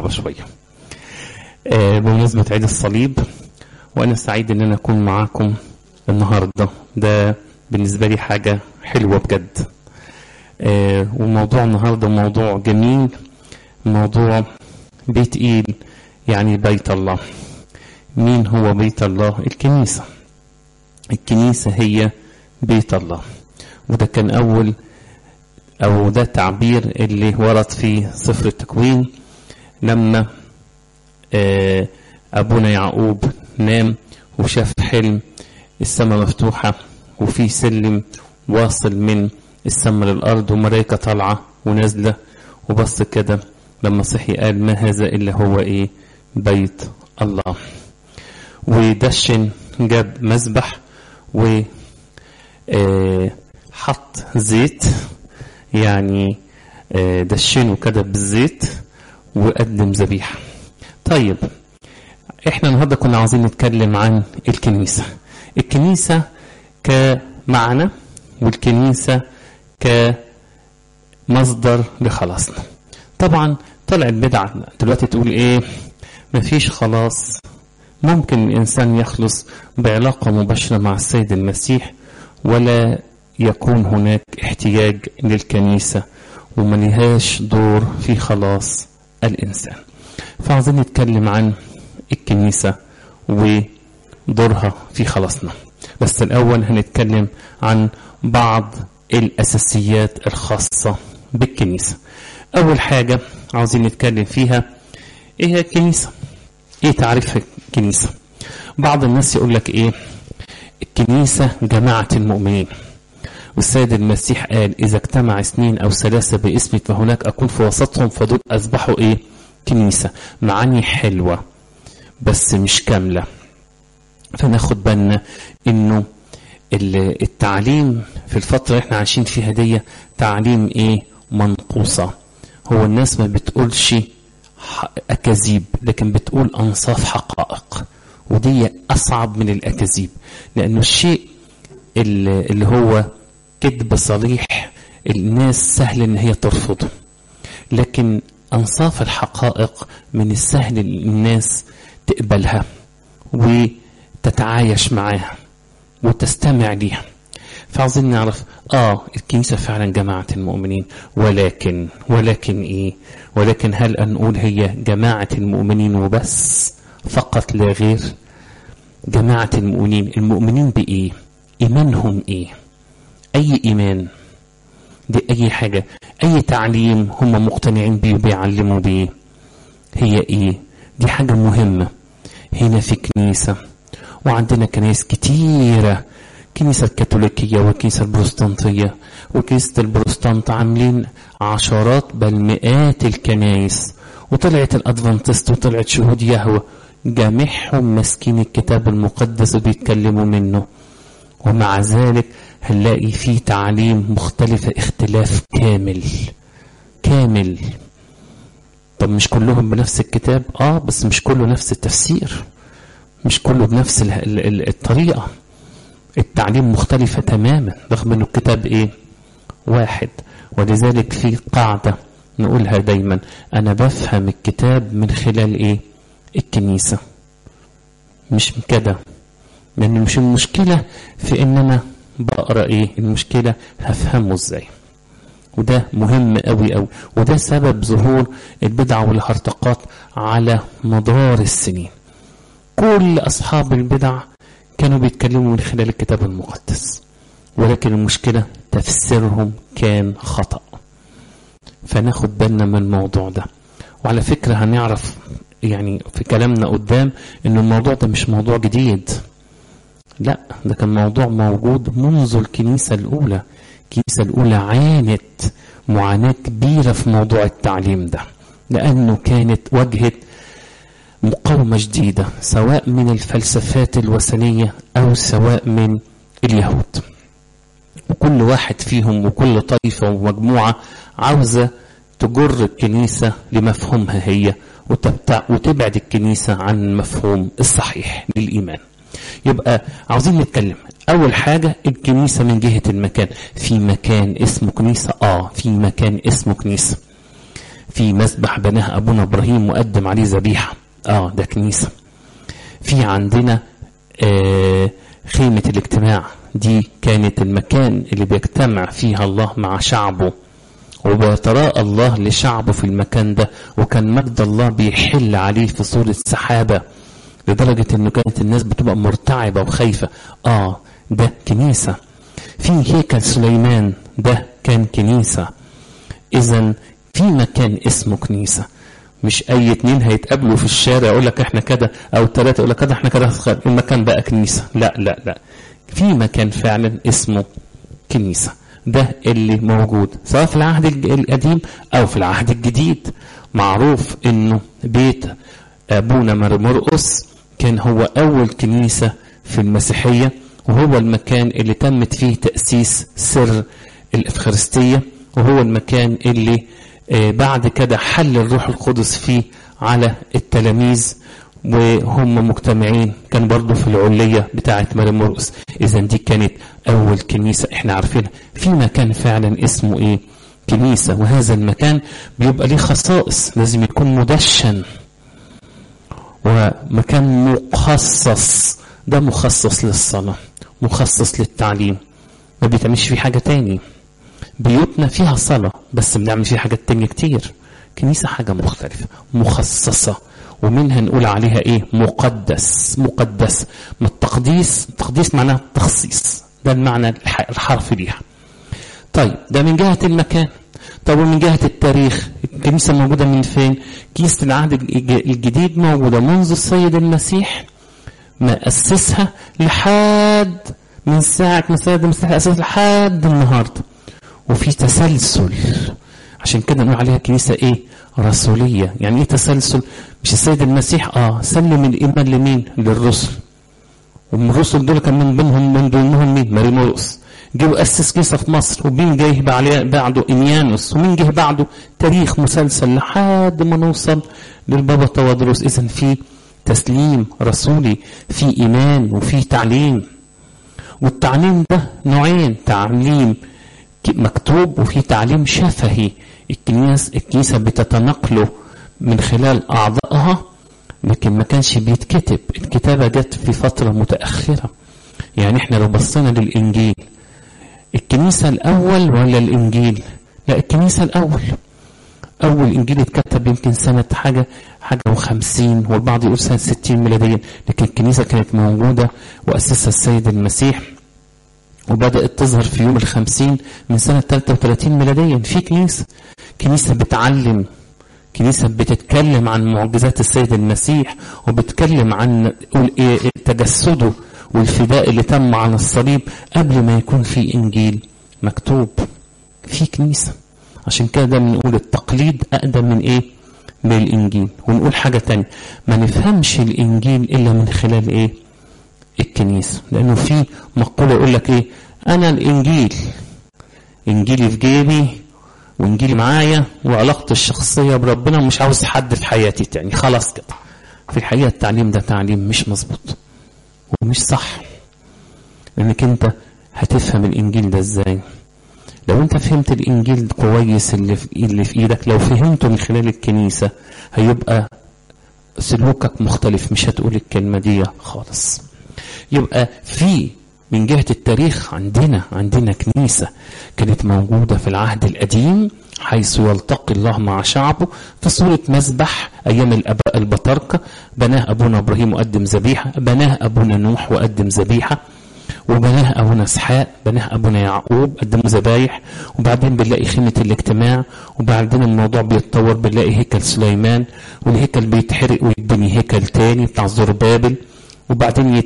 صعبة شوية آه بمناسبة عيد الصليب وأنا سعيد إن أنا أكون معاكم النهاردة ده بالنسبة لي حاجة حلوة بجد آه وموضوع النهاردة موضوع جميل موضوع بيت إيد يعني بيت الله مين هو بيت الله الكنيسة الكنيسة هي بيت الله وده كان أول أو ده تعبير اللي ورد في سفر التكوين لما آه أبونا يعقوب نام وشاف حلم السماء مفتوحة وفي سلم واصل من السماء للأرض وملائكة طالعة ونازلة وبص كده لما صحي قال ما هذا إلا هو إيه بيت الله ودشن جاب مذبح و آه حط زيت يعني آه دشنه كده بالزيت وقدم ذبيحه طيب احنا النهارده كنا عاوزين نتكلم عن الكنيسه الكنيسه كمعنى والكنيسه كمصدر لخلاصنا طبعا طلعت بدعه دلوقتي تقول ايه مفيش خلاص ممكن الانسان يخلص بعلاقه مباشره مع السيد المسيح ولا يكون هناك احتياج للكنيسه وملهاش دور في خلاص الانسان فعاوزين نتكلم عن الكنيسة ودورها في خلاصنا بس الأول هنتكلم عن بعض الأساسيات الخاصة بالكنيسة أول حاجة عاوزين نتكلم فيها إيه هي الكنيسة إيه تعريف الكنيسة بعض الناس يقول لك إيه الكنيسة جماعة المؤمنين والسيد المسيح قال إذا اجتمع اثنين أو ثلاثة باسمي فهناك أكون في وسطهم فدول أصبحوا إيه كنيسة معاني حلوة بس مش كاملة فناخد بالنا انه التعليم في الفترة اللي احنا عايشين فيها دي تعليم ايه منقوصة هو الناس ما بتقولش أكاذيب لكن بتقول أنصاف حقائق ودي أصعب من الأكاذيب لأنه الشيء اللي هو كذب صريح الناس سهل إن هي ترفضه لكن أنصاف الحقائق من السهل الناس تقبلها وتتعايش معاها وتستمع ليها فعاوزين نعرف اه الكنيسة فعلا جماعة المؤمنين ولكن ولكن ايه ولكن هل نقول هي جماعة المؤمنين وبس فقط لا غير جماعة المؤمنين المؤمنين بإيه إيمانهم إيه أي إيمان دي أي حاجة أي تعليم هم مقتنعين بيه وبيعلموا بيه هي إيه دي حاجة مهمة هنا في كنيسة وعندنا كنايس كتيرة كنيسة الكاثوليكية والكنيسة البروتستانتية وكنيسة البروتستانت عاملين عشرات بل مئات الكنايس وطلعت الأدفنتست وطلعت شهود يهوى جامعهم ماسكين الكتاب المقدس وبيتكلموا منه ومع ذلك هنلاقي فيه تعليم مختلفة اختلاف كامل كامل طب مش كلهم بنفس الكتاب اه بس مش كله نفس التفسير مش كله بنفس ال ال ال الطريقة التعليم مختلفة تماما رغم انه الكتاب ايه واحد ولذلك في قاعدة نقولها دايما انا بفهم الكتاب من خلال ايه الكنيسة مش كده لان مش المشكلة في ان انا بقرا ايه المشكله هفهمه ازاي وده مهم قوي قوي وده سبب ظهور البدع والهرطقات على مدار السنين كل اصحاب البدع كانوا بيتكلموا من خلال الكتاب المقدس ولكن المشكله تفسيرهم كان خطا فناخد بالنا من الموضوع ده وعلى فكره هنعرف يعني في كلامنا قدام ان الموضوع ده مش موضوع جديد لا ده كان موضوع موجود منذ الكنيسة الأولى الكنيسة الأولى عانت معاناة كبيرة في موضوع التعليم ده لأنه كانت واجهت مقاومة جديدة سواء من الفلسفات الوثنية أو سواء من اليهود وكل واحد فيهم وكل طائفة ومجموعة عاوزة تجر الكنيسة لمفهومها هي وتبعد الكنيسة عن المفهوم الصحيح للإيمان يبقى عاوزين نتكلم اول حاجة الكنيسة من جهة المكان في مكان اسمه كنيسة اه في مكان اسمه كنيسة في مسبح بناه أبونا إبراهيم وقدم عليه ذبيحة آه ده كنيسة في عندنا آه خيمة الاجتماع دي كانت المكان اللي بيجتمع فيها الله مع شعبه وبيتراءى الله لشعبه في المكان ده وكان مجد الله بيحل عليه في صورة سحابة لدرجة انه كانت الناس بتبقى مرتعبة وخايفة اه ده كنيسة في هيكل سليمان ده كان كنيسة اذا في مكان اسمه كنيسة مش اي اتنين هيتقابلوا في الشارع يقول لك احنا كده او ثلاثة يقول لك كده احنا كده المكان بقى كنيسة لا لا لا في مكان فعلا اسمه كنيسة ده اللي موجود سواء في العهد القديم او في العهد الجديد معروف انه بيت ابونا مرقس كان هو اول كنيسة في المسيحية وهو المكان اللي تمت فيه تأسيس سر الإفخارستية وهو المكان اللي بعد كده حل الروح القدس فيه على التلاميذ وهم مجتمعين كان برضه في العلية بتاعة مريم مرقس إذا دي كانت أول كنيسة إحنا عارفينها في مكان فعلا اسمه إيه كنيسة وهذا المكان بيبقى ليه خصائص لازم يكون مدشن ومكان مخصص ده مخصص للصلاة مخصص للتعليم ما بيتعملش فيه حاجة تاني بيوتنا فيها صلاة بس بنعمل فيها حاجات تانية كتير كنيسة حاجة مختلفة مخصصة ومنها نقول عليها ايه مقدس مقدس ما التقديس التقديس معناه تخصيص ده المعنى الحرفي ليها طيب ده من جهة المكان طب ومن جهة التاريخ الكنيسة موجودة من فين كنيسة العهد الجديد موجودة منذ السيد المسيح ما أسسها لحد من ساعة ما السيد المسيح أسسها لحد النهاردة وفي تسلسل عشان كده نقول عليها كنيسة ايه رسولية يعني ايه تسلسل مش السيد المسيح اه سلم الإيمان لمين للرسل ومن الرسل دول كان من بينهم من ضمنهم مين ماريموس جه وأسس كنيسة في مصر ومين جه بعده إنيانوس ومين جه بعده تاريخ مسلسل لحد ما نوصل للبابا توادروس إذا في تسليم رسولي في إيمان وفي تعليم والتعليم ده نوعين تعليم مكتوب وفي تعليم شفهي الكنيسة الكنيسة بتتنقله من خلال أعضائها لكن ما كانش بيتكتب الكتابة جت في فترة متأخرة يعني احنا لو بصينا للإنجيل الكنيسة الأول ولا الإنجيل لا الكنيسة الأول أول إنجيل اتكتب يمكن سنة حاجة حاجة وخمسين والبعض يقول سنة ستين ميلاديا لكن الكنيسة كانت موجودة وأسسها السيد المسيح وبدأت تظهر في يوم الخمسين من سنة 33 ميلاديا في كنيسة كنيسة بتعلم كنيسة بتتكلم عن معجزات السيد المسيح وبتتكلم عن تجسده والفداء اللي تم على الصليب قبل ما يكون في إنجيل مكتوب في كنيسة عشان كده بنقول التقليد أقدم من إيه؟ من الإنجيل ونقول حاجة تانية ما نفهمش الإنجيل إلا من خلال إيه؟ الكنيسة لأنه في مقولة يقول لك إيه أنا الإنجيل إنجيلي في جيبي وإنجيلي معايا وعلاقتي الشخصية بربنا ومش عاوز حد في حياتي تاني خلاص كده في الحقيقة التعليم ده تعليم مش مظبوط ومش صح لأنك أنت هتفهم الإنجيل ده إزاي لو أنت فهمت الإنجيل كويس اللي في, اللي في إيدك لو فهمته من خلال الكنيسة هيبقى سلوكك مختلف مش هتقول الكلمة دي خالص يبقى في من جهة التاريخ عندنا عندنا كنيسة كانت موجودة في العهد القديم حيث يلتقي الله مع شعبه في صورة مذبح أيام الآباء البطاركة بناه أبونا إبراهيم وقدم ذبيحة بناه أبونا نوح وقدم ذبيحة وبناه أبونا إسحاق بناه أبونا يعقوب قدموا ذبايح وبعدين بنلاقي خيمة الاجتماع وبعدين الموضوع بيتطور بنلاقي هيكل سليمان والهيكل بيتحرق ويتبني هيكل تاني بتاع زربابل وبعدين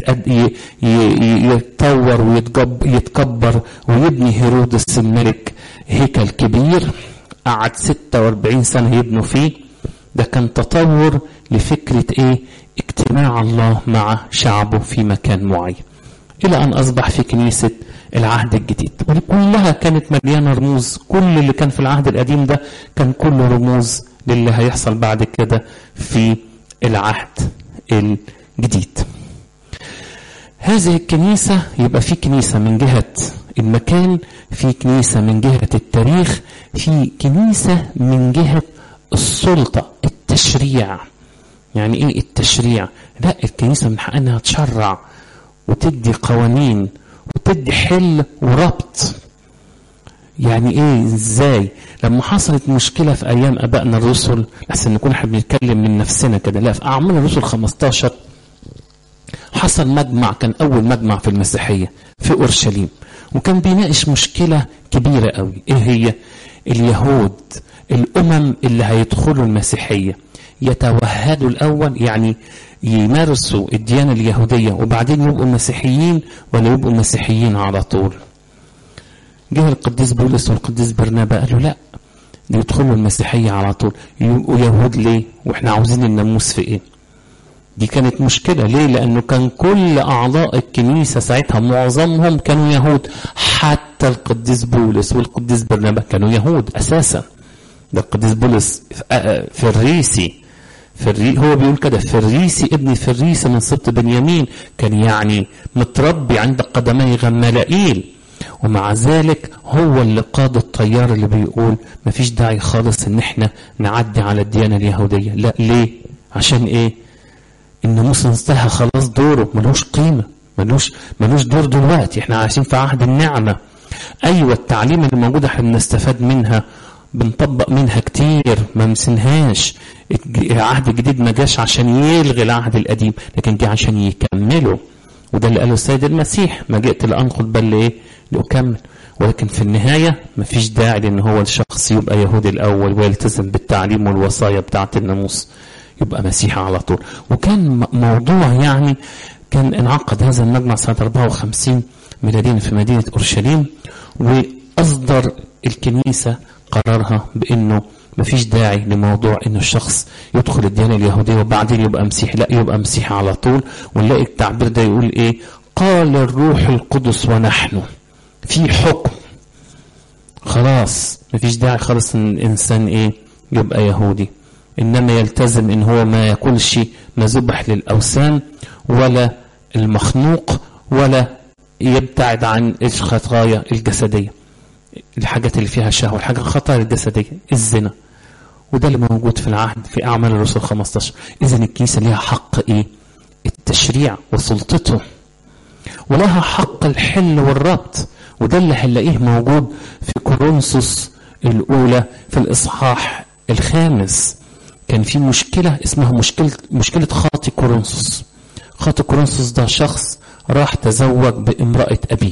يتطور ويتكبر ويبني هيرودس الملك هيكل كبير قعد 46 سنة يبنوا فيه ده كان تطور لفكرة ايه اجتماع الله مع شعبه في مكان معين إلى أن أصبح في كنيسة العهد الجديد وكلها كانت مليانة رموز كل اللي كان في العهد القديم ده كان كله رموز للي هيحصل بعد كده في العهد الجديد هذه الكنيسة يبقى في كنيسة من جهة المكان في كنيسة من جهة التاريخ في كنيسة من جهة السلطة التشريع يعني ايه التشريع لا الكنيسة من حقها انها تشرع وتدي قوانين وتدي حل وربط يعني ايه ازاي لما حصلت مشكلة في ايام ابائنا الرسل احسن نكون احنا بنتكلم من نفسنا كده لا في اعمال الرسل 15 حصل مجمع كان اول مجمع في المسيحية في اورشليم وكان بيناقش مشكلة كبيرة قوي ايه هي اليهود الامم اللي هيدخلوا المسيحية يتوهدوا الاول يعني يمارسوا الديانة اليهودية وبعدين يبقوا مسيحيين ولا يبقوا مسيحيين على طول جه القديس بولس والقديس برنابا قالوا لا يدخلوا المسيحية على طول يبقوا يهود ليه واحنا عاوزين الناموس في ايه دي كانت مشكلة ليه لأنه كان كل أعضاء الكنيسة ساعتها معظمهم كانوا يهود حتى القديس بولس والقديس برنابا كانوا يهود أساسا ده القديس بولس في الريسي فري هو بيقول كده فريسي ابن فريسي من سبط بنيامين كان يعني متربي عند قدمي غمالائيل ومع ذلك هو اللي قاد الطيار اللي بيقول مفيش داعي خالص ان احنا نعدي على الديانة اليهودية لا ليه عشان ايه الناموس انتهى خلاص دوره ملوش قيمة ملوش ملوش دور دلوقتي احنا عايشين في عهد النعمة ايوه التعليم اللي موجود احنا بنستفاد منها بنطبق منها كتير ما مسنهاش العهد الجديد ما جاش عشان يلغي العهد القديم لكن جه عشان يكمله وده اللي قاله السيد المسيح ما جئت لانقض بل ايه لاكمل ولكن في النهايه ما فيش داعي لان هو الشخص يبقى يهودي الاول ويلتزم بالتعليم والوصايا بتاعه الناموس يبقى مسيحي على طول وكان موضوع يعني كان انعقد هذا المجمع سنه 54 ميلاديا في مدينه اورشليم واصدر الكنيسه قرارها بانه مفيش داعي لموضوع ان الشخص يدخل الديانه اليهوديه وبعدين يبقى مسيحي لا يبقى مسيحي على طول ونلاقي التعبير ده يقول ايه قال الروح القدس ونحن في حكم خلاص مفيش داعي خالص ان الانسان ايه يبقى يهودي انما يلتزم ان هو ما ياكلش ما ذبح للاوثان ولا المخنوق ولا يبتعد عن الخطايا الجسديه الحاجات اللي فيها شهوه الحاجات الخطايا الجسديه الزنا وده اللي موجود في العهد في اعمال الرسل 15 اذا الكنيسه ليها حق ايه التشريع وسلطته ولها حق الحل والربط وده اللي هنلاقيه موجود في كورنثوس الاولى في الاصحاح الخامس كان في مشكله اسمها مشكله مشكله خاطي كورنثوس خاطي كورنثوس ده شخص راح تزوج بامراه ابيه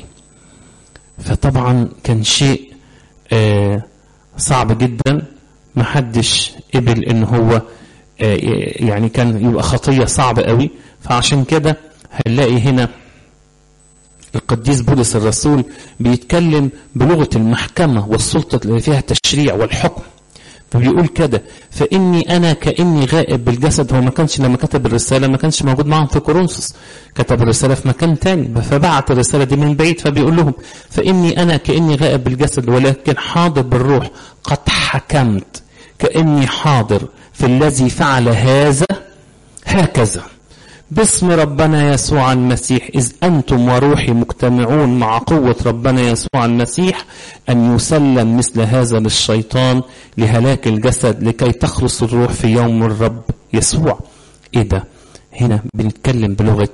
فطبعا كان شيء آه صعب جدا محدش قبل ان هو آه يعني كان يبقى خطية صعبة قوي فعشان كده هنلاقي هنا القديس بولس الرسول بيتكلم بلغة المحكمة والسلطة اللي فيها التشريع والحكم فبيقول كده فاني انا كاني غائب بالجسد هو ما كانش لما كتب الرساله ما كانش موجود معهم في كورنثوس كتب الرساله في مكان تاني فبعت الرساله دي من بعيد فبيقول لهم فاني انا كاني غائب بالجسد ولكن حاضر بالروح قد حكمت كاني حاضر في الذي فعل هذا هكذا باسم ربنا يسوع المسيح إذ أنتم وروحي مجتمعون مع قوة ربنا يسوع المسيح أن يسلم مثل هذا للشيطان لهلاك الجسد لكي تخلص الروح في يوم الرب يسوع إيه ده هنا بنتكلم بلغة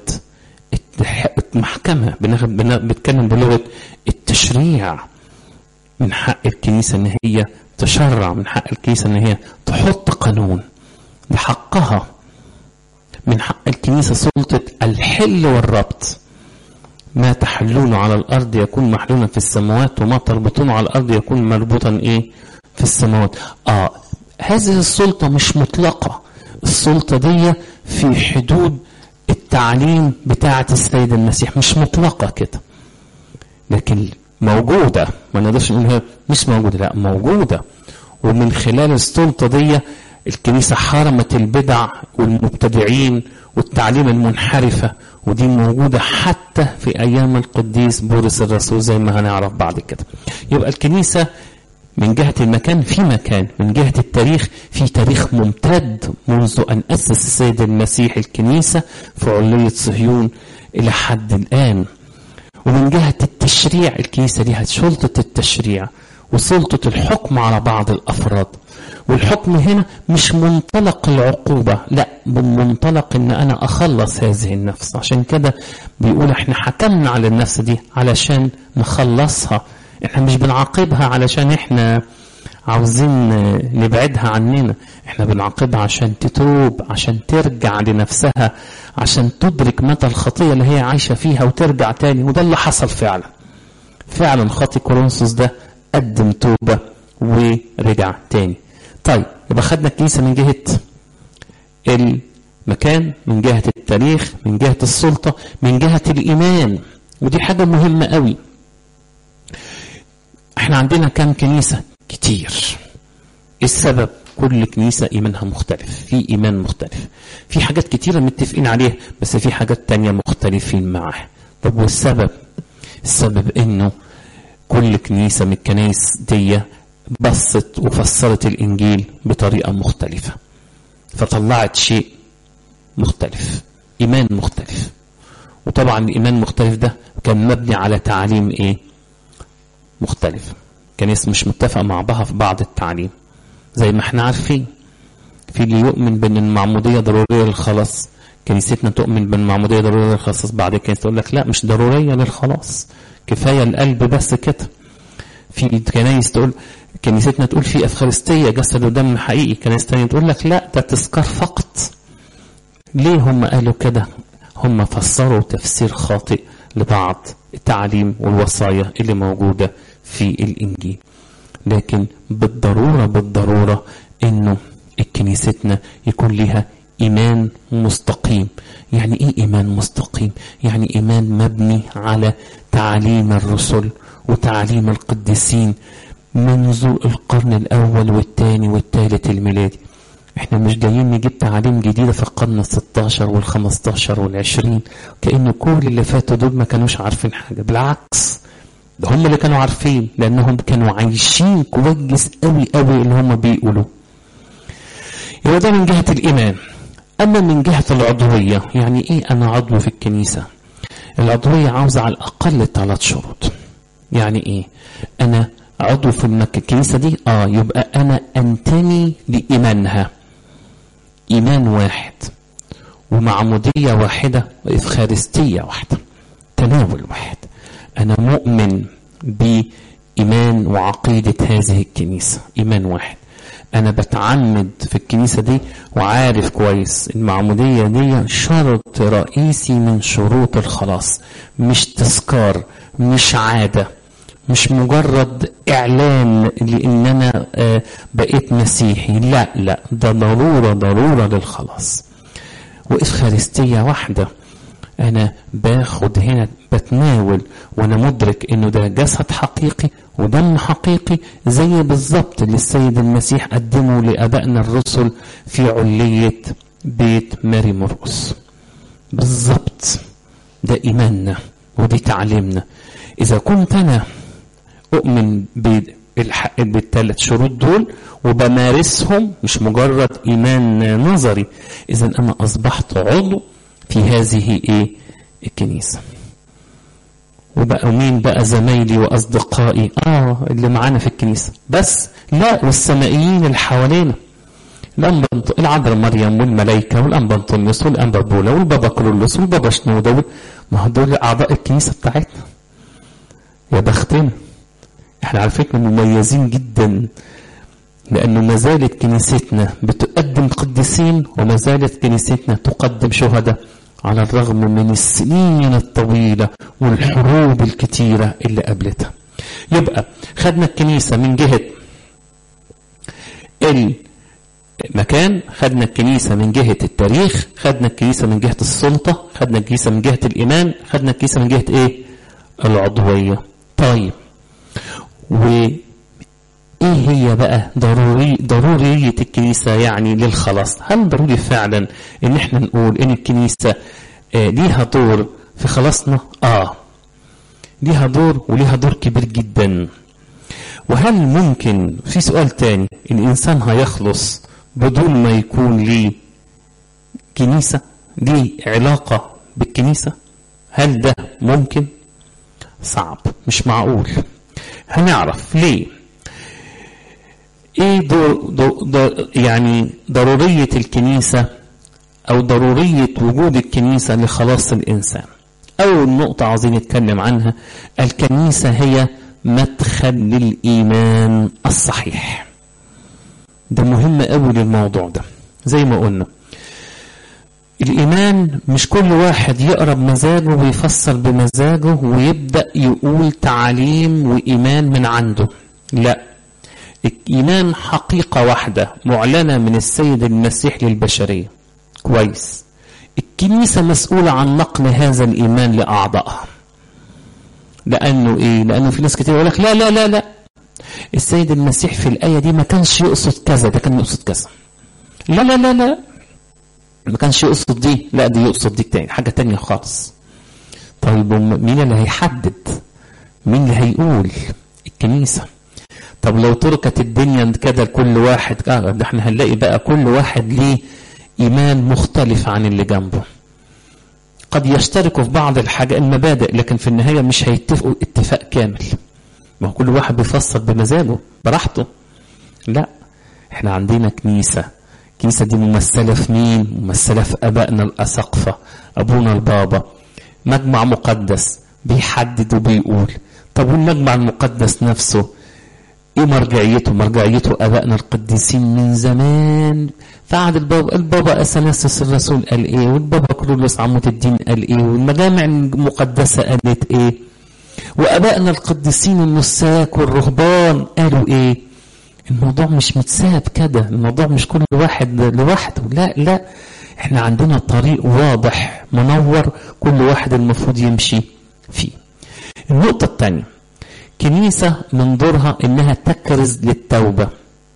المحكمة بنتكلم بلغة التشريع من حق الكنيسة أن هي تشرع من حق الكنيسة أن هي تحط قانون لحقها من حق الكنيسة سلطة الحل والربط ما تحلونه على الأرض يكون محلولا في السماوات وما تربطونه على الأرض يكون مربوطا إيه في السماوات آه هذه السلطة مش مطلقة السلطة دي في حدود التعليم بتاعة السيد المسيح مش مطلقة كده لكن موجودة ما نقدرش نقول مش موجودة لا موجودة ومن خلال السلطة دي الكنيسة حرمت البدع والمبتدعين والتعليم المنحرفة ودي موجودة حتى في أيام القديس بولس الرسول زي ما هنعرف بعد كده يبقى الكنيسة من جهة المكان في مكان من جهة التاريخ في تاريخ ممتد منذ أن أسس السيد المسيح الكنيسة في علية صهيون إلى حد الآن ومن جهة التشريع الكنيسة لها سلطة التشريع وسلطة الحكم على بعض الأفراد والحكم هنا مش منطلق العقوبة لا من منطلق ان انا اخلص هذه النفس عشان كده بيقول احنا حكمنا على النفس دي علشان نخلصها احنا مش بنعاقبها علشان احنا عاوزين نبعدها عننا احنا بنعاقبها عشان تتوب عشان ترجع لنفسها عشان تدرك مدى الخطية اللي هي عايشة فيها وترجع تاني وده اللي حصل فعلا فعلا خاطي كورنثوس ده قدم توبة ورجع تاني طيب يبقى خدنا الكنيسة من جهة المكان من جهة التاريخ من جهة السلطة من جهة الإيمان ودي حاجة مهمة قوي احنا عندنا كام كنيسة كتير السبب كل كنيسة إيمانها مختلف في إيمان مختلف في حاجات كتيرة متفقين عليها بس في حاجات تانية مختلفين معاها طب والسبب السبب انه كل كنيسة من الكنائس دي بصت وفسرت الإنجيل بطريقة مختلفة فطلعت شيء مختلف إيمان مختلف وطبعا الإيمان المختلف ده كان مبني على تعاليم إيه مختلفة كنيسة مش متفقة مع بعضها في بعض التعليم زي ما احنا عارفين في اللي يؤمن بأن المعمودية ضرورية للخلاص كنيستنا تؤمن بأن المعمودية ضرورية للخلاص بعد كده تقول لك لا مش ضرورية للخلاص كفاية القلب بس كده في كنايس تقول كنيستنا تقول في افخارستيه جسد ودم حقيقي كنايس تانية تقول لك لا ده تذكار فقط ليه هم قالوا كده هم فسروا تفسير خاطئ لبعض التعاليم والوصايا اللي موجوده في الانجيل لكن بالضروره بالضروره انه كنيستنا يكون لها ايمان مستقيم يعني ايه ايمان مستقيم يعني ايمان مبني على تعاليم الرسل وتعليم القديسين منذ القرن الأول والثاني والثالث الميلادي احنا مش جايين نجيب تعاليم جديدة في القرن الستاشر والخمستاشر والعشرين كأن كل اللي فاتوا دول ما كانوش عارفين حاجة بالعكس ده هم اللي كانوا عارفين لأنهم كانوا عايشين كويس قوي قوي اللي هم بيقولوا يبقى ده من جهة الإيمان أما من جهة العضوية يعني إيه أنا عضو في الكنيسة العضوية عاوزة على الأقل ثلاث شروط يعني إيه أنا عضو في الكنيسة دي آه يبقى أنا أنتمي لإيمانها إيمان واحد ومعمودية واحدة وإفخارستية واحدة تناول واحد أنا مؤمن بإيمان وعقيدة هذه الكنيسة إيمان واحد أنا بتعمد في الكنيسة دي وعارف كويس المعمودية دي شرط رئيسي من شروط الخلاص مش تذكار مش عادة مش مجرد إعلان لأن أنا بقيت مسيحي لا لا ده ضرورة ضرورة للخلاص وإفخارستية واحدة أنا باخد هنا بتناول وأنا مدرك إنه ده جسد حقيقي ودم حقيقي زي بالظبط اللي السيد المسيح قدمه لآبائنا الرسل في علية بيت ماري مرقس بالظبط ده إيماننا ودي تعليمنا إذا كنت أنا أؤمن بالحق بالثلاث شروط دول وبمارسهم مش مجرد إيمان نظري إذا أنا أصبحت عضو في هذه إيه الكنيسة وبقى مين بقى زمايلي وأصدقائي آه اللي معانا في الكنيسة بس لا والسمائيين اللي حوالينا العذراء مريم والملائكة والأنبا أنطونيوس والأنبا بولا والبابا كرولوس والبابا شنودة ما هو دول أعضاء الكنيسة بتاعتنا يا بختنا احنا على فكرة مميزين جدا لأنه ما زالت كنيستنا بتقدم قديسين وما زالت كنيستنا تقدم شهداء على الرغم من السنين الطويلة والحروب الكتيرة اللي قابلتها يبقى خدنا الكنيسة من جهة المكان خدنا الكنيسة من جهة التاريخ خدنا الكنيسة من جهة السلطة خدنا الكنيسة من جهة الإيمان خدنا الكنيسة من جهة إيه العضوية طيب وإيه هي بقى ضروري ضرورية الكنيسة يعني للخلاص هل ضروري فعلا ان احنا نقول ان الكنيسة آه ليها دور في خلاصنا اه ليها دور وليها دور كبير جدا وهل ممكن في سؤال تاني الانسان هيخلص بدون ما يكون ليه كنيسة ليه علاقة بالكنيسة هل ده ممكن صعب مش معقول هنعرف ليه ايه دور, دور, دور يعني ضرورية الكنيسة او ضرورية وجود الكنيسة لخلاص الانسان اول نقطة عاوزين نتكلم عنها الكنيسة هي مدخل للايمان الصحيح ده مهم قوي للموضوع ده زي ما قلنا الإيمان مش كل واحد يقرا بمزاجه ويفسر بمزاجه ويبدأ يقول تعاليم وإيمان من عنده لا الإيمان حقيقة واحدة معلنة من السيد المسيح للبشرية كويس الكنيسة مسؤولة عن نقل هذا الإيمان لأعضائها لأنه إيه؟ لأنه في ناس كتير يقول لك لا لا لا لا السيد المسيح في الآية دي ما كانش يقصد كذا ده كان يقصد كذا لا لا لا لا ما كانش يقصد دي لا دي يقصد دي تاني حاجة تانية خالص طيب مين اللي هيحدد مين اللي هيقول الكنيسة طب لو تركت الدنيا كده لكل واحد اه ده احنا هنلاقي بقى كل واحد ليه ايمان مختلف عن اللي جنبه قد يشتركوا في بعض الحاجة المبادئ لكن في النهاية مش هيتفقوا اتفاق كامل ما هو كل واحد بيفسر بمزاجه براحته لا احنا عندنا كنيسة الكنيسة دي ممثلة في مين ممثلة في أبائنا الأسقفة أبونا البابا مجمع مقدس بيحدد وبيقول طب والمجمع المقدس نفسه ايه مرجعيته مرجعيته ابائنا القديسين من زمان فقعد البابا البابا اثناسيوس الرسول قال ايه والبابا كرولوس عمود الدين قال ايه والمجامع المقدسه قالت ايه وابائنا القديسين النساك والرهبان قالوا ايه الموضوع مش متساب كده الموضوع مش كل واحد لوحده لا لا احنا عندنا طريق واضح منور كل واحد المفروض يمشي فيه النقطه الثانيه كنيسة من دورها إنها تكرز للتوبة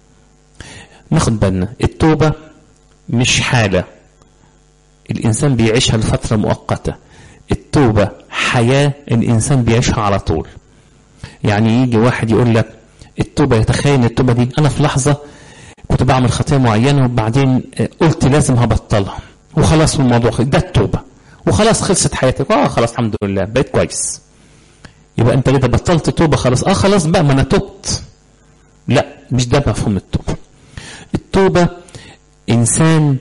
ناخد بالنا التوبة مش حالة الإنسان بيعيشها لفترة مؤقتة التوبة حياة الإنسان بيعيشها على طول يعني يجي واحد يقول لك التوبة يتخيل التوبة دي أنا في لحظة كنت بعمل خطية معينة وبعدين قلت لازم هبطلها وخلاص الموضوع ده التوبة وخلاص خلصت حياتك اه خلاص الحمد لله بقيت كويس يبقى انت كده بطلت توبه خلاص اه خلاص بقى ما انا تبت لا مش ده مفهوم التوبه التوبه انسان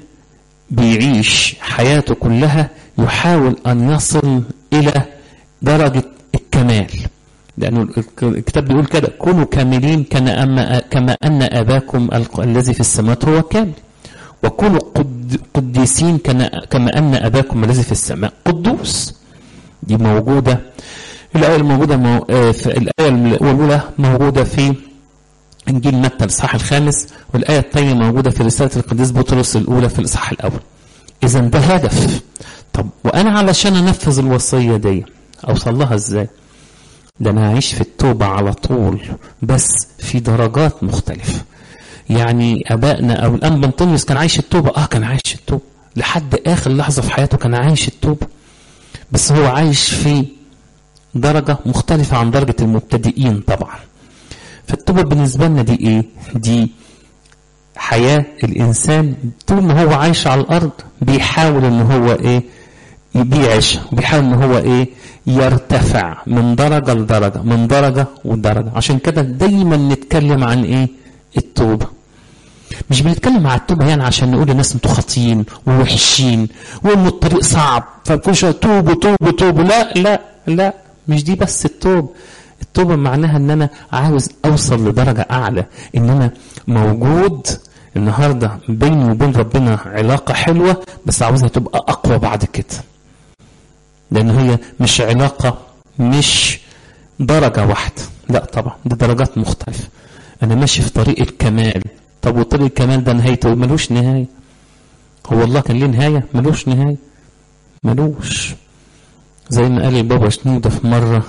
بيعيش حياته كلها يحاول ان يصل الى درجه الكمال لأنه الكتاب بيقول كده كونوا كاملين كما كما أن أباكم الذي في السماوات هو كامل وكونوا قد قديسين كما أن أباكم الذي في السماء قدوس دي موجودة الآية الموجودة مو... في الآية الأولى موجودة في إنجيل متى الإصحاح الخامس والآية الثانية موجودة في رسالة القديس بطرس الأولى في الإصحاح الأول. إذا ده هدف. طب وأنا علشان أنفذ الوصية دي أوصل لها إزاي؟ ده أنا هعيش في التوبة على طول بس في درجات مختلفة. يعني أبائنا أو الأنبا أنطونيوس كان عايش التوبة؟ آه كان عايش التوبة. لحد آخر لحظة في حياته كان عايش التوبة. بس هو عايش في درجة مختلفة عن درجة المبتدئين طبعا فالتوبة بالنسبة لنا دي ايه دي حياة الإنسان طول ما هو عايش على الأرض بيحاول إن هو إيه بيعيش بيحاول إن هو إيه يرتفع من درجة لدرجة من درجة ودرجة عشان كده دايما نتكلم عن إيه التوبة مش بنتكلم على التوبة يعني عشان نقول للناس انتوا خاطيين ووحشين وان الطريق صعب فكل شويه توبوا توبوا توبوا لا لا لا مش دي بس التوب التوبة معناها ان انا عاوز اوصل لدرجة اعلى ان انا موجود النهاردة بيني وبين ربنا علاقة حلوة بس عاوزها تبقى اقوى بعد كده لان هي مش علاقة مش درجة واحدة لا طبعا دي درجات مختلفة انا ماشي في طريق الكمال طب وطريق الكمال ده نهايته ملوش نهاية هو الله كان ليه نهاية ملوش نهاية ملوش زي ما قال البابا شنودة في مرة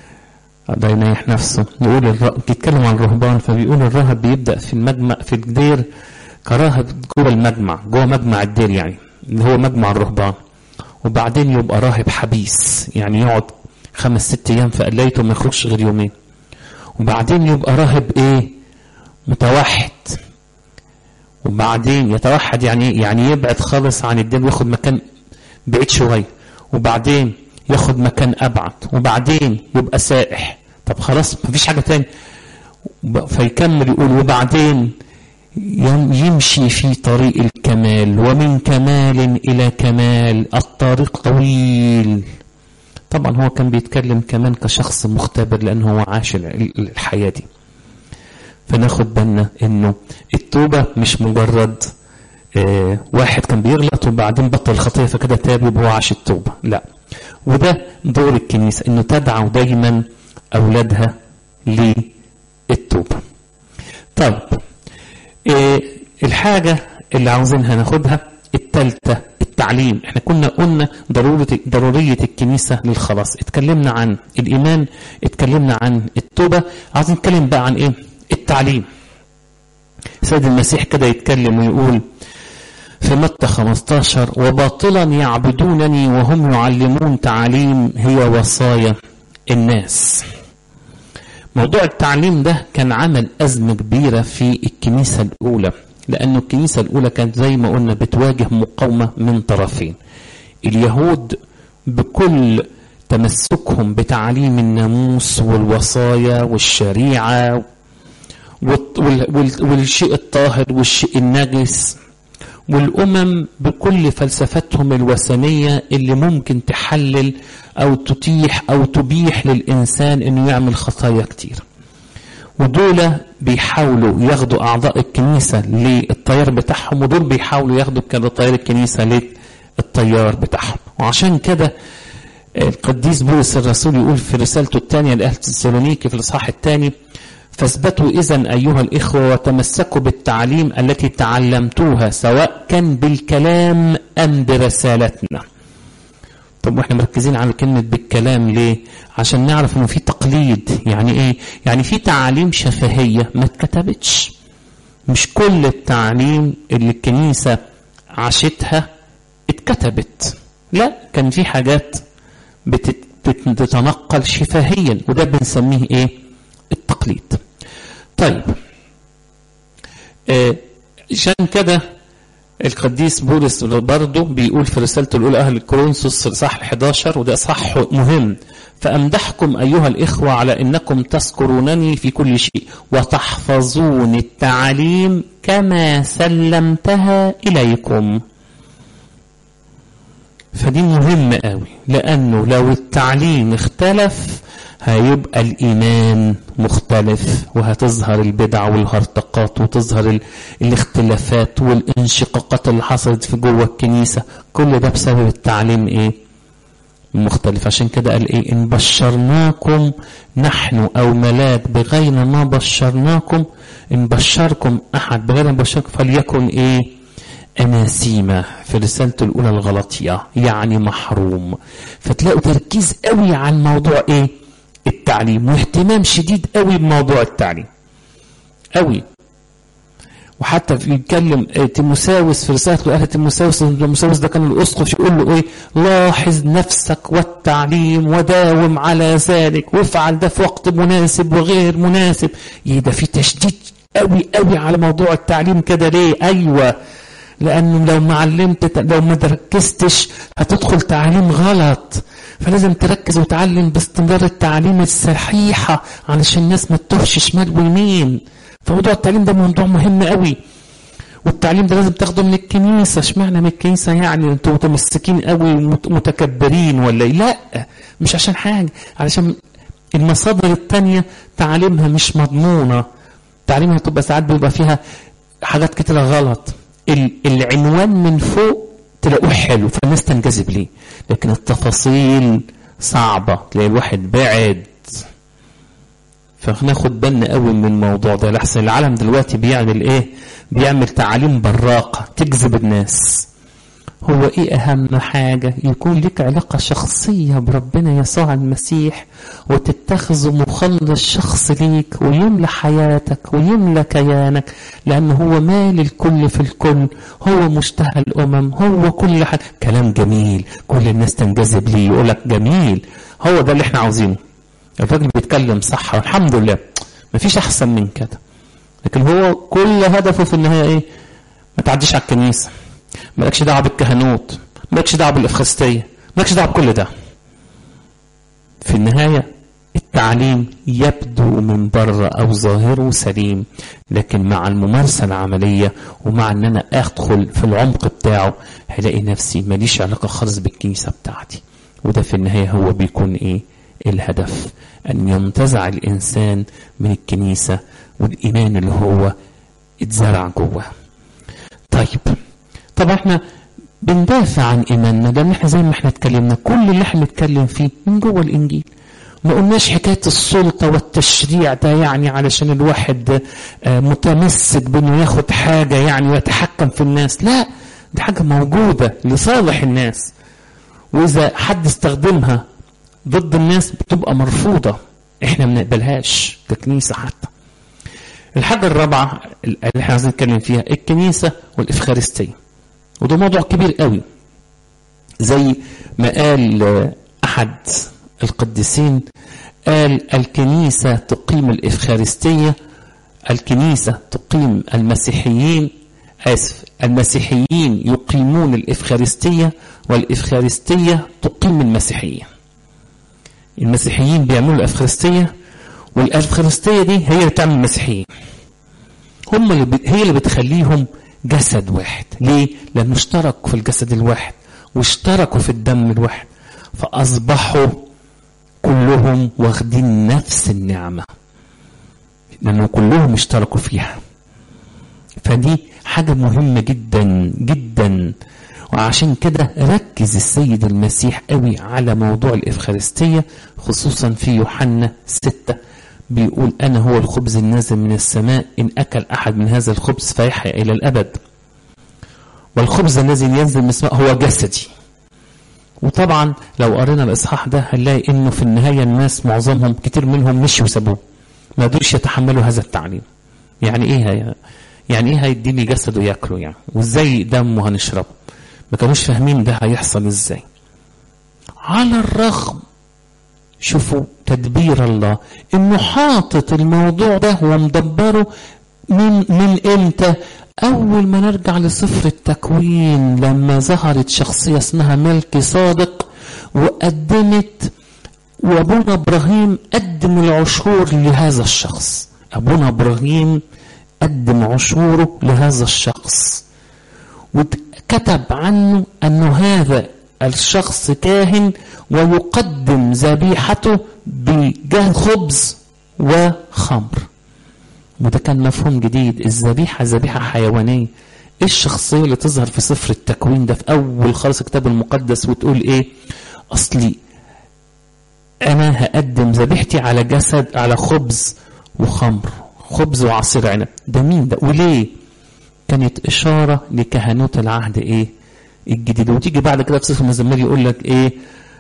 ده ينيح نفسه يقول الر... بيتكلم عن الرهبان فبيقول الراهب بيبدأ في المجمع في الدير كراهب جوه المجمع جوه مجمع الدير يعني اللي هو مجمع الرهبان وبعدين يبقى راهب حبيس يعني يقعد خمس ست ايام في قلايته ما يخرجش غير يومين وبعدين يبقى راهب ايه متوحد وبعدين يتوحد يعني يعني يبعد خالص عن الدين وياخد مكان بعيد شويه وبعدين ياخد مكان ابعد وبعدين يبقى سائح طب خلاص مفيش حاجه تاني فيكمل يقول وبعدين يمشي في طريق الكمال ومن كمال إلى كمال الطريق طويل طبعا هو كان بيتكلم كمان كشخص مختبر لأنه هو عاش الحياة دي فناخد بالنا انه التوبة مش مجرد آه واحد كان بيغلط وبعدين بطل الخطية فكده تاب وهو عاش التوبة لا وده دور الكنيسة انه تدعو دايما اولادها للتوبة طب آه الحاجة اللي عاوزينها ناخدها التالتة التعليم احنا كنا قلنا ضرورة ضرورية الكنيسة للخلاص اتكلمنا عن الإيمان اتكلمنا عن التوبة عاوزين نتكلم بقى عن ايه التعليم سيد المسيح كده يتكلم ويقول في متى 15 وباطلا يعبدونني وهم يعلمون تعاليم هي وصايا الناس موضوع التعليم ده كان عمل أزمة كبيرة في الكنيسة الأولى لأن الكنيسة الأولى كانت زي ما قلنا بتواجه مقاومة من طرفين اليهود بكل تمسكهم بتعليم الناموس والوصايا والشريعة والشيء الطاهر والشيء النجس والأمم بكل فلسفتهم الوثنية اللي ممكن تحلل أو تتيح أو تبيح للإنسان إنه يعمل خطايا كتير ودول بيحاولوا ياخدوا أعضاء الكنيسة للتيار بتاعهم ودول بيحاولوا ياخدوا تيار الكنيسة للتيار بتاعهم وعشان كده القديس بولس الرسول يقول في رسالته الثانية لأهل تسالونيكي في الإصحاح الثاني فاثبتوا إذا أيها الإخوة وتمسكوا بالتعليم التي تعلمتوها سواء كان بالكلام أم برسالتنا طب واحنا مركزين على كلمة بالكلام ليه؟ عشان نعرف انه في تقليد يعني ايه؟ يعني في تعاليم شفهية ما اتكتبتش مش كل التعليم اللي الكنيسة عاشتها اتكتبت لا كان في حاجات بتتنقل شفهيا وده بنسميه ايه؟ التقليد طيب آه عشان كده القديس بولس برضه بيقول في رسالته الأولى أهل الكورنثوس صح 11 وده صح مهم فأمدحكم أيها الإخوة على أنكم تذكرونني في كل شيء وتحفظون التعاليم كما سلمتها إليكم فدي مهمة قوي لأنه لو التعليم اختلف هيبقى الإيمان مختلف وهتظهر البدع والهرطقات وتظهر ال... الاختلافات والانشقاقات اللي حصلت في جوه الكنيسة كل ده بسبب التعليم إيه مختلف عشان كده قال إيه إن بشرناكم نحن أو ملاك بغير ما بشرناكم إن بشركم أحد بغير ما بشركم فليكن إيه أناسيمة في رسالته الأولى الغلطية يعني محروم فتلاقوا تركيز قوي على الموضوع إيه التعليم واهتمام شديد قوي بموضوع التعليم قوي وحتى بيتكلم تيموساوس في رسالته قال تيموساوس تيموساوس ده كان الاسقف يقول له ايه لاحظ نفسك والتعليم وداوم على ذلك وافعل ده في وقت مناسب وغير مناسب ايه ده في تشديد قوي قوي على موضوع التعليم كده ليه ايوه لانه لو ما علمت لو ما ركزتش هتدخل تعليم غلط فلازم تركز وتعلم باستمرار التعليم الصحيحة علشان الناس ما تتوهش شمال ويمين فموضوع التعليم ده موضوع مهم قوي والتعليم ده لازم تاخده من الكنيسة اشمعنى من الكنيسة يعني انتوا متمسكين قوي متكبرين ولا ايه لا مش عشان حاجة علشان المصادر التانية تعليمها مش مضمونة تعليمها تبقى ساعات بيبقى فيها حاجات كتيرة غلط العنوان من فوق تلاقوه حلو فالناس تنجذب ليه لكن التفاصيل صعبة تلاقي الواحد بعد فناخد بالنا قوي من الموضوع ده لحسن العالم دلوقتي بيعمل ايه بيعمل تعاليم براقة تجذب الناس هو ايه اهم حاجة يكون لك علاقة شخصية بربنا يسوع المسيح وتتخذه مخلص شخص ليك ويملى حياتك ويملى كيانك لان هو مال الكل في الكل هو مشتهى الامم هو كل حد كلام جميل كل الناس تنجذب ليه يقولك جميل هو ده اللي احنا عاوزينه الراجل بيتكلم صح والحمد لله مفيش احسن من كده لكن هو كل هدفه في النهايه ايه ما تعديش على الكنيسه مالكش دعوه بالكهنوت مالكش دعوه بالافخاستيه مالكش دعوه بكل ده في النهايه التعليم التعليم يبدو من بره أو ظاهره سليم لكن مع الممارسة العملية ومع أن أنا أدخل في العمق بتاعه هلاقي نفسي ماليش علاقة خالص بالكنيسة بتاعتي وده في النهاية هو بيكون إيه الهدف أن ينتزع الإنسان من الكنيسة والإيمان اللي هو اتزرع جواه طيب طب احنا بندافع عن ايماننا لان احنا زي ما احنا اتكلمنا كل اللي احنا بنتكلم فيه من جوه الانجيل ما قلناش حكايه السلطه والتشريع ده يعني علشان الواحد متمسك بانه ياخد حاجه يعني ويتحكم في الناس لا دي حاجه موجوده لصالح الناس واذا حد استخدمها ضد الناس بتبقى مرفوضه احنا ما بنقبلهاش ككنيسه حتى الحاجه الرابعه اللي احنا عايزين نتكلم فيها الكنيسه والافخارستيه وده موضوع كبير قوي زي ما قال احد القديسين قال الكنيسة تقيم الإفخارستية الكنيسة تقيم المسيحيين آسف المسيحيين يقيمون الإفخارستية والإفخارستية تقيم المسيحية المسيحيين بيعملوا الإفخارستية والإفخارستية دي هي اللي بتعمل المسيحيين هم اللي ب... هي اللي بتخليهم جسد واحد ليه؟ لأنه اشتركوا في الجسد الواحد واشتركوا في الدم الواحد فأصبحوا كلهم واخدين نفس النعمة لأنه كلهم اشتركوا فيها فدي حاجة مهمة جدا جدا وعشان كده ركز السيد المسيح قوي على موضوع الإفخارستية خصوصا في يوحنا ستة بيقول أنا هو الخبز النازل من السماء إن أكل أحد من هذا الخبز فيحيا إلى الأبد والخبز الذي ينزل من السماء هو جسدي وطبعا لو قرينا الاصحاح ده هنلاقي انه في النهايه الناس معظمهم كتير منهم مشوا وسابوه ما قدروش يتحملوا هذا التعليم يعني ايه هي يعني ايه هيديني جسده ياكله يعني وازاي دمه هنشربه ما كانوش فاهمين ده هيحصل ازاي على الرغم شوفوا تدبير الله انه حاطط الموضوع ده ومدبره من من امتى أول ما نرجع لسفر التكوين لما ظهرت شخصية اسمها ملكي صادق وقدمت وأبونا إبراهيم قدم العشور لهذا الشخص أبونا إبراهيم قدم عشوره لهذا الشخص وكتب عنه أنه هذا الشخص كاهن ويقدم ذبيحته بجهد خبز وخمر وده كان مفهوم جديد الذبيحة ذبيحة حيوانية ايه الشخصية اللي تظهر في سفر التكوين ده في أول خالص الكتاب المقدس وتقول ايه أصلي أنا هقدم ذبيحتي على جسد على خبز وخمر خبز وعصير عنب ده مين ده وليه كانت إشارة لكهنوت العهد ايه الجديد وتيجي بعد كده في سفر المزمار يقول لك ايه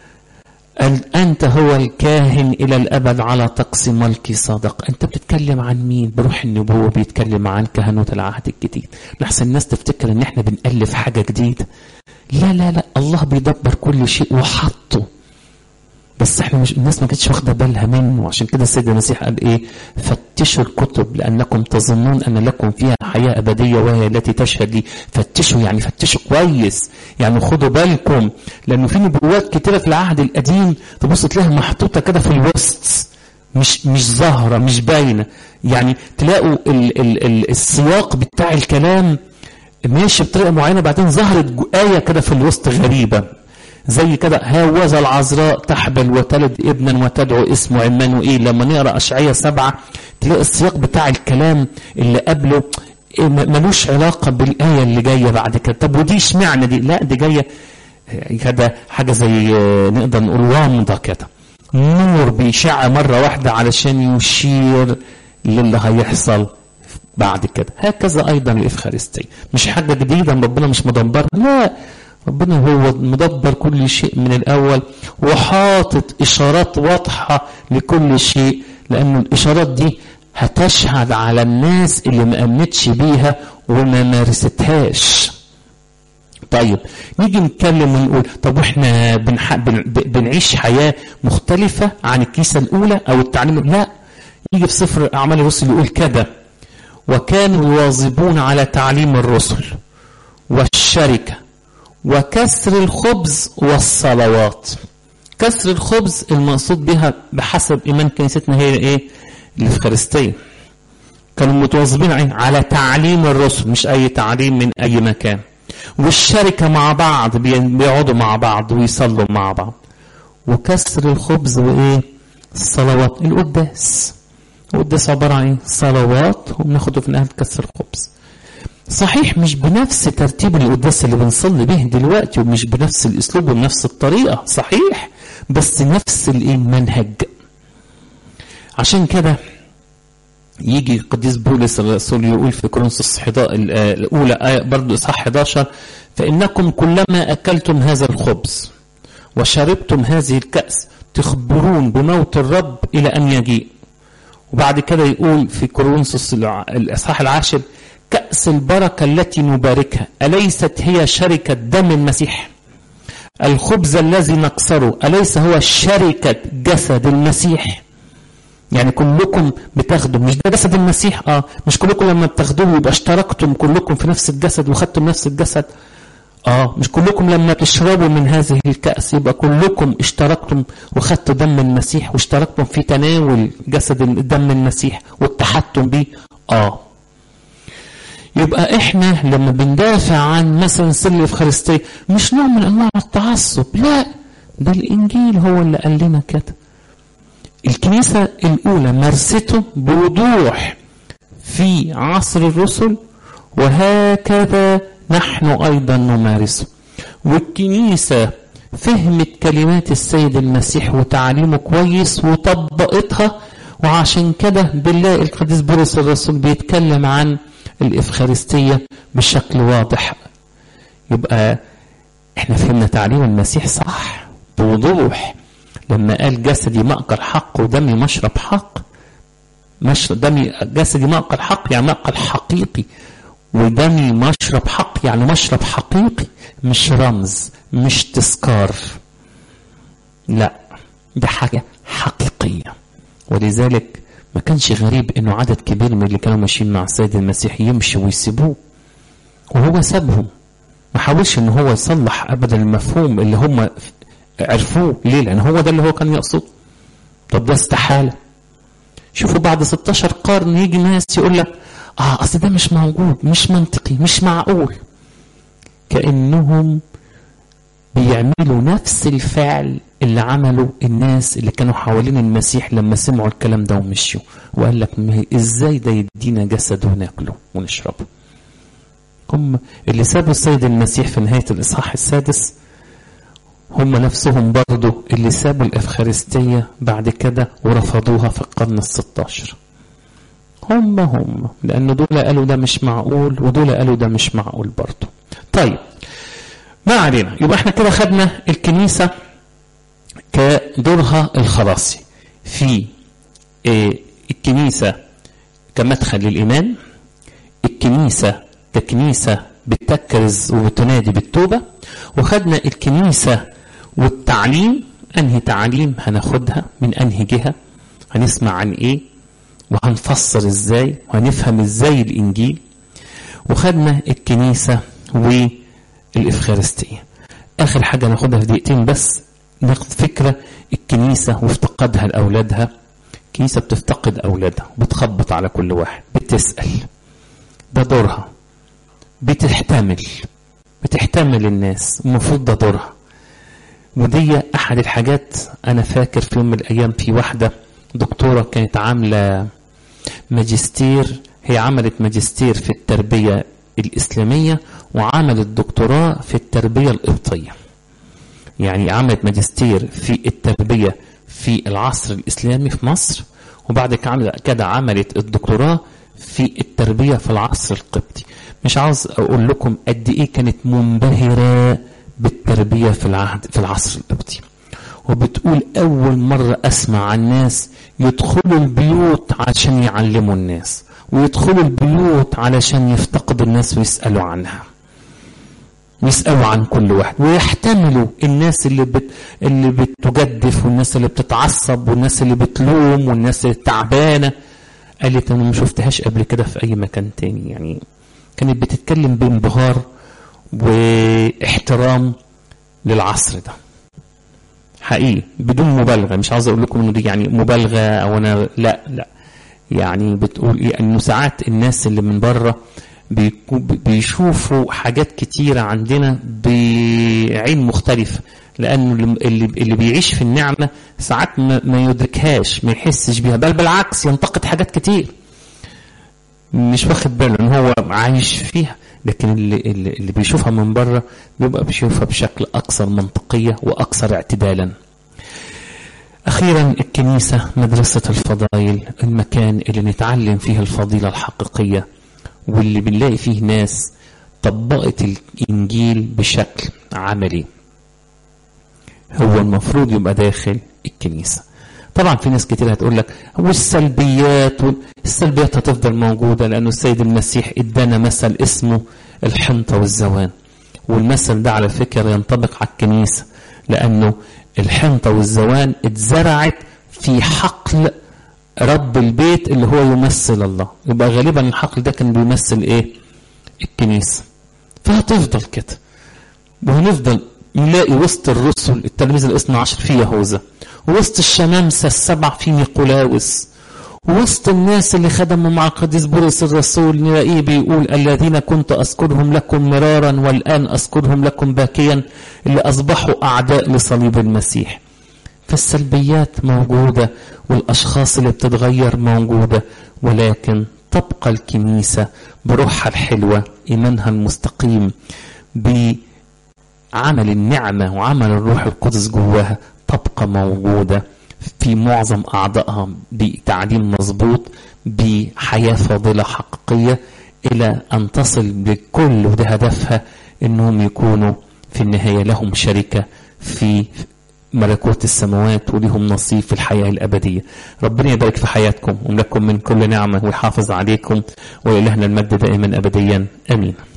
أنت هو الكاهن إلى الأبد على طقس ملكي صادق أنت بتتكلم عن مين بروح النبوة بيتكلم عن كهنوت العهد الجديد لحسن الناس تفتكر أن احنا بنألف حاجة جديدة لا لا لا الله بيدبر كل شيء وحطه بس احنا مش الناس ما كانتش واخده بالها منه عشان كده السيد المسيح قال ايه فتشوا الكتب لانكم تظنون ان لكم فيها حياه ابديه وهي التي تشهد لي فتشوا يعني فتشوا كويس يعني خدوا بالكم لانه في نبوات كتيره في العهد القديم تبص تلاقيها محطوطه كده في الوسط مش مش ظاهره مش باينه يعني تلاقوا ال ال ال السياق بتاع الكلام ماشي بطريقه معينه بعدين ظهرت ايه كده في الوسط غريبه زي كده هاوذا العذراء تحبل وتلد ابنا وتدعو اسمه عمانوئيل لما نقرا اشعياء سبعه تلاقي السياق بتاع الكلام اللي قبله ملوش علاقه بالايه اللي جايه بعد كده طب ودي اشمعنى دي لا دي جايه كده حاجه زي نقدر نقول وامضه كده نور بيشع مره واحده علشان يشير للي هيحصل بعد كده هكذا ايضا الافخارستيه مش حاجه جديده ربنا مش مدبرها لا ربنا هو مدبر كل شيء من الأول وحاطط إشارات واضحة لكل شيء لأن الإشارات دي هتشهد على الناس اللي ما أمنتش بيها وما مارستهاش طيب نيجي نتكلم ونقول طب واحنا بنح... بن... بنعيش حياة مختلفة عن الكيسة الأولى أو التعليم لا يجي في سفر أعمال الرسل يقول كده وكانوا يواظبون على تعليم الرسل والشركه وكسر الخبز والصلوات كسر الخبز المقصود بها بحسب إيمان كنيستنا هي إيه؟ الإفخارستية كانوا متواظبين على تعليم الرسل مش أي تعليم من أي مكان والشركة مع بعض بيقعدوا مع بعض ويصلوا مع بعض وكسر الخبز وإيه؟ الصلوات القداس القداس عبارة عن إيه؟ صلوات وبناخده في النهاية كسر الخبز صحيح مش بنفس ترتيب القداس اللي بنصلي به دلوقتي ومش بنفس الاسلوب وبنفس الطريقه صحيح بس نفس المنهج عشان كده يجي القديس بولس الرسول يقول في كورنثوس الاولى آية برضه اصحاح 11 فانكم كلما اكلتم هذا الخبز وشربتم هذه الكاس تخبرون بموت الرب الى ان يجيء وبعد كده يقول في كورنثوس الاصحاح العاشر كأس البركة التي نباركها أليست هي شركة دم المسيح الخبز الذي نكسره أليس هو شركة جسد المسيح يعني كلكم بتاخدوا مش ده جسد المسيح اه مش كلكم لما بتاخدوه يبقى اشتركتم كلكم في نفس الجسد وخدتم نفس الجسد اه مش كلكم لما تشربوا من هذه الكأس يبقى كلكم اشتركتم وخدتوا دم المسيح واشتركتم في تناول جسد دم المسيح واتحدتم بيه اه يبقى احنا لما بندافع عن مثلا سر الافخارستيه مش نوع من انواع التعصب لا ده الانجيل هو اللي قال لنا كده الكنيسه الاولى مارسته بوضوح في عصر الرسل وهكذا نحن ايضا نمارسه والكنيسه فهمت كلمات السيد المسيح وتعليمه كويس وطبقتها وعشان كده بنلاقي القديس بولس الرسول بيتكلم عن الإفخارستية بشكل واضح يبقى احنا فهمنا تعليم المسيح صح بوضوح لما قال جسدي مأكل حق ودمي مشرب حق مش دمي جسدي مأكل حق يعني مأكل حقيقي ودمي مشرب حق يعني مشرب حقيقي مش رمز مش تذكار لا ده حاجة حقيقية ولذلك ما كانش غريب انه عدد كبير من اللي كانوا ماشيين مع السيد المسيح يمشوا ويسيبوه وهو سابهم ما حاولش ان هو يصلح ابدا المفهوم اللي هم عرفوه ليه لان هو ده اللي هو كان يقصده طب ده استحاله شوفوا بعد 16 قرن يجي ناس يقول لك اه اصل ده مش موجود مش منطقي مش معقول كانهم بيعملوا نفس الفعل اللي عمله الناس اللي كانوا حوالين المسيح لما سمعوا الكلام ده ومشوا وقال لك ازاي ده يدينا جسد وناكله ونشربه هم اللي سابوا السيد المسيح في نهاية الإصحاح السادس هم نفسهم برضو اللي سابوا الإفخارستية بعد كده ورفضوها في القرن الستاشر هم هم لأن دول قالوا ده مش معقول ودول قالوا ده مش معقول برضو طيب ما علينا يبقى احنا كده خدنا الكنيسة كدورها الخلاصي في ايه الكنيسة كمدخل للإيمان الكنيسة ككنيسة بتكرز وبتنادي بالتوبة وخدنا الكنيسة والتعليم أنهي تعليم هناخدها من أنهي جهة هنسمع عن إيه وهنفسر إزاي وهنفهم إزاي الإنجيل وخدنا الكنيسة والإفخارستية آخر حاجة ناخدها في دقيقتين بس ناخد فكرة الكنيسة وافتقادها لأولادها الكنيسة بتفتقد أولادها بتخبط على كل واحد بتسأل ده دورها بتحتمل بتحتمل الناس المفروض ده دورها ودي أحد الحاجات أنا فاكر في يوم من الأيام في واحدة دكتورة كانت عاملة ماجستير هي عملت ماجستير في التربية الإسلامية وعملت دكتوراه في التربية القبطية يعني عملت ماجستير في التربية في العصر الإسلامي في مصر وبعد كده عملت الدكتوراه في التربية في العصر القبطي مش عاوز أقول لكم قد إيه كانت منبهرة بالتربية في العهد في العصر القبطي وبتقول أول مرة أسمع عن ناس يدخلوا البيوت عشان يعلموا الناس ويدخلوا البيوت علشان يفتقدوا الناس ويسألوا عنها ويسألوا عن كل واحد ويحتملوا الناس اللي بت... اللي بتجدف والناس اللي بتتعصب والناس اللي بتلوم والناس اللي تعبانة قالت أنا ما شفتهاش قبل كده في أي مكان تاني يعني كانت بتتكلم بانبهار واحترام للعصر ده حقيقي بدون مبالغه مش عاوز اقول لكم انه دي يعني مبالغه او انا لا لا يعني بتقول انه ساعات الناس اللي من بره بيشوفوا حاجات كتيرة عندنا بعين مختلفة لأنه اللي, اللي بيعيش في النعمة ساعات ما يدركهاش ما يحسش بيها بل بالعكس ينتقد حاجات كتير مش واخد باله ان هو عايش فيها لكن اللي, اللي, اللي بيشوفها من بره بيبقى بيشوفها بشكل اكثر منطقيه واكثر اعتدالا. اخيرا الكنيسه مدرسه الفضائل المكان اللي نتعلم فيه الفضيله الحقيقيه واللي بنلاقي فيه ناس طبقت الانجيل بشكل عملي. هو المفروض يبقى داخل الكنيسه. طبعا في ناس كتير هتقول لك والسلبيات السلبيات هتفضل موجوده لانه السيد المسيح ادانا مثل اسمه الحنطه والزوان والمثل ده على فكره ينطبق على الكنيسه لانه الحنطه والزوان اتزرعت في حقل رب البيت اللي هو يمثل الله يبقى غالبا الحقل ده كان بيمثل ايه الكنيسه فهتفضل كده وهنفضل نلاقي وسط الرسل التلميذ الاثنى عشر في يهوذا وسط الشمامسة السبع في نيقولاوس وسط الناس اللي خدموا مع القديس بولس الرسول نلاقيه بيقول الذين كنت أذكرهم لكم مرارا والآن أذكرهم لكم باكيا اللي أصبحوا أعداء لصليب المسيح فالسلبيات موجودة والأشخاص اللي بتتغير موجودة ولكن تبقى الكنيسة بروحها الحلوة إيمانها المستقيم بعمل النعمة وعمل الروح القدس جواها تبقى موجودة في معظم أعضائها بتعليم مظبوط بحياة فاضلة حقيقية إلى أن تصل بكل وده هدفها أنهم يكونوا في النهاية لهم شركة في ملكوت السماوات ولهم نصيب في الحياة الأبدية ربنا يبارك في حياتكم وملكم من كل نعمة ويحافظ عليكم وإلهنا المجد دائما أبديا أمين